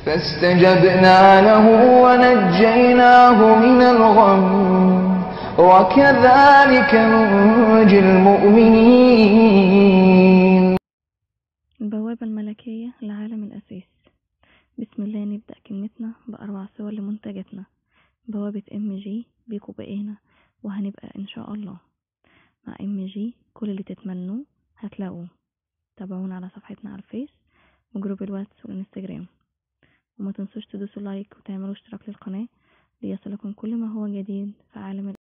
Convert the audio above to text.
فاستجبنا له ونجيناه من الغم وكذلك ننجي المؤمنين البوابة الملكية لعالم الأساس بسم الله نبدأ كلمتنا بأربع صور لمنتجاتنا بوابة ام جي بيكو بقينا وهنبقى إن شاء الله مع ام جي كل اللي تتمنوه هتلاقوه تابعونا على صفحتنا على الفيس وجروب الواتس والانستجرام وما تنسوش تدوسوا لايك وتعملوا اشتراك للقناة ليصلكم كل ما هو جديد في عالم